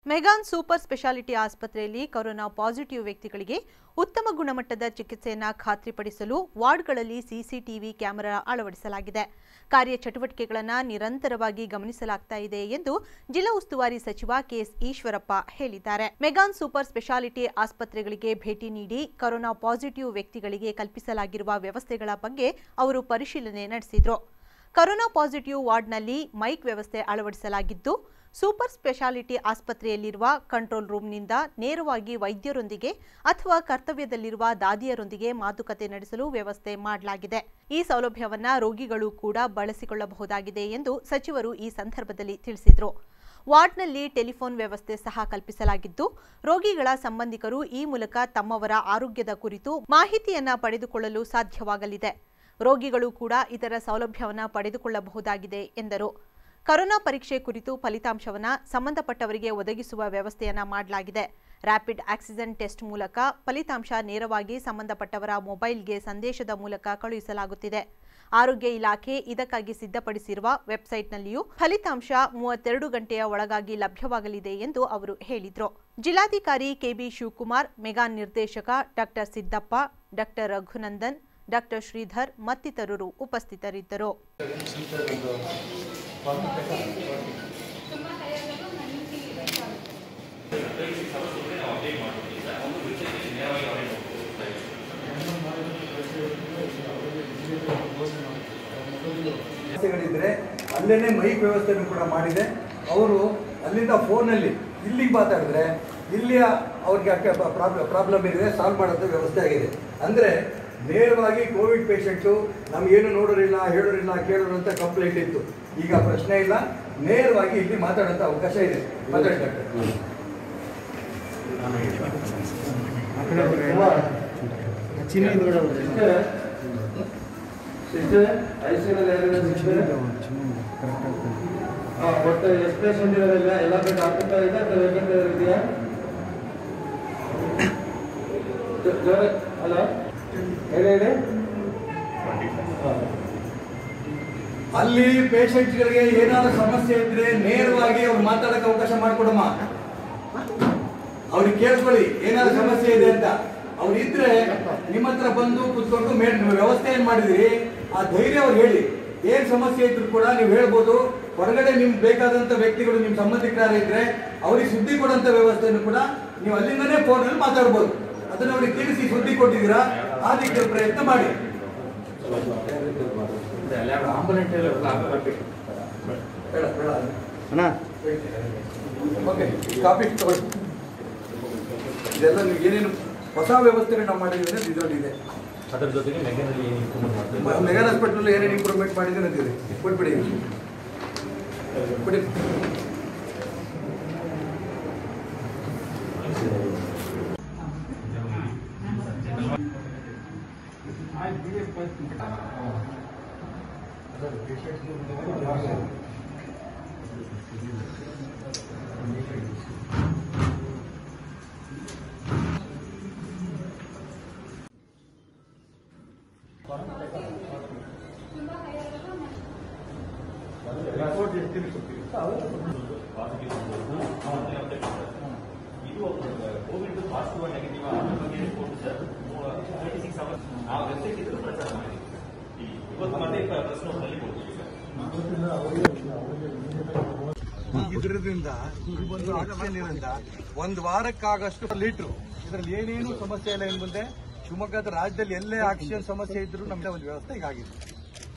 McGann super speciality ಆಸ್ಪತ್ರೆಯಲ್ಲಿ corona positive ವ್ಯಕ್ತಿಗಳಿಗೆ ಉತ್ತಮ ಗುಣಮಟ್ಟದ ಚಿಕಿತ್ಸೆಯನ್ನು ಖಾತ್ರಿಪಡಿಸಲು ವಾರ್ಡ್ಗಳಲ್ಲಿ ಸಿಸಿಟಿವಿ ಕ್ಯಾಮೆರಾ ಅಳವಡಿಸಲಾಗಿದೆ ಕಾರ್ಯಚಟುವಟಿಕೆಗಳನ್ನು ನಿರಂತರವಾಗಿ ಗಮನಿಸಲಾಗ್ತಾ ಇದೆ ಎಂದು ಜಿಲ್ಲಾ ಉಸ್ತುವಾರಿ ಸಚಿವ ಕೆಎಸ್ ಈಶ್ವರಪ್ಪ ಹೇಳಿದ್ದಾರೆ ಮೆಗಾನ್ ಸೂಪರ್ ಸ್ಪೆಷಾಲಿಟಿ ಆಸ್ಪತ್ರೆಗಳಿಗೆ ಭೇಟಿ ನೀಡಿ ಕೊರೋನಾ ಪಾಸಿಟಿವ್ ವ್ಯಕ್ತಿಗಳಿಗೆ ಕಲ್ಪಿಸಲಾಗಿರುವ ವ್ಯವಸ್ಥೆಗಳ ಬಗ್ಗೆ ಅವರು ಪರಿಶೀಲನೆ ನಡೆಸಿದರು ಕೊರೋನಾ ಪಾಸಿಟಿವ್ ವಾರ್ಡ್ನಲ್ಲಿ ಮೈಕ್ ವ್ಯವಸ್ಥೆ ಅಳವಡಿಸಲಾಗಿದ್ದು ಸೂಪರ್ ಸ್ಪೆಷಾಲಿಟಿ ಆಸ್ಪತ್ರೆಯಲ್ಲಿರುವ ಕಂಟ್ರೋಲ್ ರೂಮ್ನಿಂದ ನೇರವಾಗಿ ವೈದ್ಯರೊಂದಿಗೆ ಅಥವಾ ಕರ್ತವ್ಯದಲ್ಲಿರುವ ದಾದಿಯರೊಂದಿಗೆ ಮಾತುಕತೆ ನಡೆಸಲು ವ್ಯವಸ್ಥೆ ಮಾಡಲಾಗಿದೆ ಈ ಸೌಲಭ್ಯವನ್ನ ರೋಗಿಗಳು ಕೂಡ ಬಳಸಿಕೊಳ್ಳಬಹುದಾಗಿದೆ ಎಂದು ಸಚಿವರು ಈ ಸಂದರ್ಭದಲ್ಲಿ ತಿಳಿಸಿದರು ವಾರ್ಡ್ನಲ್ಲಿ ಟೆಲಿಫೋನ್ ವ್ಯವಸ್ಥೆ ಸಹ ಕಲ್ಪಿಸಲಾಗಿದ್ದು ರೋಗಿಗಳ ಸಂಬಂಧಿಕರು ಈ ಮೂಲಕ ತಮ್ಮವರ ಆರೋಗ್ಯದ ಕುರಿತು ಮಾಹಿತಿಯನ್ನ ಪಡೆದುಕೊಳ್ಳಲು ಸಾಧ್ಯವಾಗಲಿದೆ ರೋಗಿಗಳು ಕೂಡ ಇದರ ಸೌಲಭ್ಯವನ್ನು ಪಡೆದುಕೊಳ್ಳಬಹುದಾಗಿದೆ ಎಂದರು ಕರೋನಾ ಪರೀಕ್ಷೆ ಕುರಿತು ಫಲಿತಾಂಶವನ್ನು ಸಂಬಂಧಪಟ್ಟವರಿಗೆ ಒದಗಿಸುವ ವ್ಯವಸ್ಥೆಯನ್ನ ಮಾಡಲಾಗಿದೆ ರ್ಯಾಪಿಡ್ ಆಕ್ಸಿಜನ್ ಟೆಸ್ಟ್ ಮೂಲಕ ಫಲಿತಾಂಶ ನೇರವಾಗಿ ಸಂಬಂಧಪಟ್ಟವರ ಮೊಬೈಲ್ಗೆ ಸಂದೇಶದ ಮೂಲಕ ಕಳುಹಿಸಲಾಗುತ್ತಿದೆ ಆರೋಗ್ಯ ಇಲಾಖೆ ಇದಕ್ಕಾಗಿ ಸಿದ್ಧಪಡಿಸಿರುವ ವೆಬ್ಸೈಟ್ನಲ್ಲಿಯೂ ಫಲಿತಾಂಶ ಮೂವತ್ತೆರಡು ಗಂಟೆಯ ಒಳಗಾಗಿ ಲಭ್ಯವಾಗಲಿದೆ ಎಂದು ಅವರು ಹೇಳಿದರು ಜಿಲ್ಲಾಧಿಕಾರಿ ಕೆಬಿ ಶಿವಕುಮಾರ್ ಮೆಗಾ ನಿರ್ದೇಶಕ doctor Siddappa doctor Raghunandan doctor Shridhar ಮತ್ತಿತರರು ಉಪಸ್ಥಿತರಿದ್ದರು ಸಮಸ್ಯೆಗಳಿದ್ರೆ ಅಲ್ಲೇನೆ ಮೈಕ್ ವ್ಯವಸ್ಥೆಯನ್ನು ಕೂಡ ಮಾಡಿದೆ ಅವರು ಅಲ್ಲಿಂದ ಫೋನಲ್ಲಿ ಇಲ್ಲಿಗೆ ಮಾತಾಡಿದ್ರೆ ಇಲ್ಲಿಯ ಅವ್ರಿಗೆ ಪ್ರಾಬ್ಲಮ್ ಏನಿದೆ ಸಾಲ್ವ್ ಮಾಡೋದು ವ್ಯವಸ್ಥೆ ಆಗಿದೆ ಅಂದರೆ ನೇರವಾಗಿ ಕೋವಿಡ್ ಪೇಷಂಟು ನಮಗೇನು ನೋಡೋರಿಲ್ಲ ಹೇಳೋರಿಲ್ಲ ಕೇಳೋರು ಅಂತ ಕಂಪ್ಲೇಂಟ್ ಇತ್ತು ಈಗ ಪ್ರಶ್ನೆ ಇಲ್ಲ ನೇರವಾಗಿ ಇಲ್ಲಿ ಮಾತಾಡೋಂಥ ಅವಕಾಶ ಇದೆ ಮಾತಾಡಿ ಡಾಕ್ಟರ್ ಸಿಸ್ಟರ್ ಐಸಿಯಲ್ಲಿ ಯಾರಿದ್ದಾರೆ ಸಿಸ್ಟರ್ ಹಾಂ ಒಟ್ಟು ಎಷ್ಟು ಪೇಷಂಟ್ ಇರೋದಿಲ್ಲ ಎಲ್ಲ ಬೆಡ್ ಆಕ್ಯುಪೈ ಇದೆ ಅಥವಾ ವೇಕೆಂಟ್ ಇದೆಯಾ ಜೊ- ಜ್ವರ ಹಲೋ ಹೇಳಿ ಹೇಳಿ ಹಾಂ ಅಲ್ಲಿ ಪೇಷಂಟ್ಗಳಿಗೆ ಏನಾದ್ರು ಸಮಸ್ಯೆ ಇದ್ರೆ ನೇರವಾಗಿ ಅವ್ರು ಮಾತಾಡಕ್ಕೆ ಅವಕಾಶ ಮಾಡಿಕೊಡಮ್ಮ ಅವ್ರಿಗೆ ಕೇಳ್ಕೊಳ್ಳಿ ಏನಾದ್ರು ಸಮಸ್ಯೆ ಇದೆ ಅಂತ ಅವ್ರು ಇದ್ರೆ ನಿಮ್ಮ ಹತ್ರ ಬಂದು ಕುತ್ಕೊಂಡು ಮೇಲ್ ನೀವು ವ್ಯವಸ್ಥೆ ಏನ್ ಮಾಡಿದಿರಿ ಆ ಧೈರ್ಯ ಅವ್ರು ಹೇಳಿ ಏನ್ ಸಮಸ್ಯೆ ಇದ್ರು ಕೂಡ ನೀವು ಹೇಳ್ಬೋದು ಹೊರಗಡೆ ನಿಮ್ಗೆ ಬೇಕಾದಂತ ವ್ಯಕ್ತಿಗಳು ನಿಮ್ ಸಂಬಂಧಿಕರ ಇದ್ರೆ ಅವ್ರಿಗೆ ಸುದ್ದಿ ಕೊಡಂತ ವ್ಯವಸ್ಥೆಯನ್ನು ಕೂಡ ನೀವು ಅಲ್ಲಿಂದನೇ ಫೋನಲ್ಲಿ ಮಾತಾಡ್ಬೋದು ಅದನ್ನ ಅವ್ರಿಗೆ ತಿಳಿಸಿ ಸುದ್ದಿ ಕೊಟ್ಟಿದ್ದೀರಾ ಆ ರೀತಿಯ ಪ್ರಯತ್ನ ಮಾಡಿ ಬೇಡ ಬೇಡ ಓಕೆ ಕಾಪಿ ತಗೊಳ್ಳಿ ಇದೆಲ್ಲ ನೀವು ಏನೇನು ಹೊಸ ವ್ಯವಸ್ಥೆ ನಾವು ಮಾಡಿದ್ದೀವಿ ಇದರಲ್ಲಿ ಇದೆ ಅದರ ಜೊತೆಗೆ ಮೆಗಾನಲ್ಲಿ ಏನು ಇಂಪ್ರೂವ್ಮೆಂಟ್ ಮಾಡ್ತೀವಿ ಮೆಗನ್ ಹಾಸ್ಪಿಟಲ್ ಏನೇನು ಇಂಪ್ರೂವ್ಮೆಂಟ್ ಮಾಡಿದ್ರೆ ಅಂತಿದೆ ಕೊಟ್ಬಿಡಿ ಕೊಡಿ ಇದು ಕೋವಿಡ್ ಪಾಸಿಟಿವ್ ನೆಗೆಟಿವ್ ಅದ್ರ ಬಗ್ಗೆ report sir thirty six hours ಆ ವೆಬ್ಸೈಟ್ ಇದ್ರೂ ಪ್ರಚಾರ ಮಾಡಿ ಇವತ್ತು ಮತ್ತೆ ಪ್ರೆಸ್ ನೋಟ್ನಲ್ಲಿ ಕೊಡ್ತೀವಿ ಸರ್ ಇದರಿಂದ ಈ ಒಂದು ಆಕ್ಸಿಜನ್ ಇರೋದ್ರಿಂದ ಒಂದು ವಾರಕ್ಕಾಗಷ್ಟು ಲೀಟ್ರು ಇದರಲ್ಲಿ ಏನೇನು ಸಮಸ್ಯೆ ಇಲ್ಲ ಇನ್ನು ಮುಂದೆ ಶಿವಮೊಗ್ಗದ ರಾಜ್ಯದಲ್ಲಿ ಎಲ್ಲೇ ಆಕ್ಸಿಜನ್ ಸಮಸ್ಯೆ ಇದ್ರೂ ನಮ್ದೇ ಒಂದು ವ್ಯವಸ್ಥೆ ಈಗಾಗಿದೆ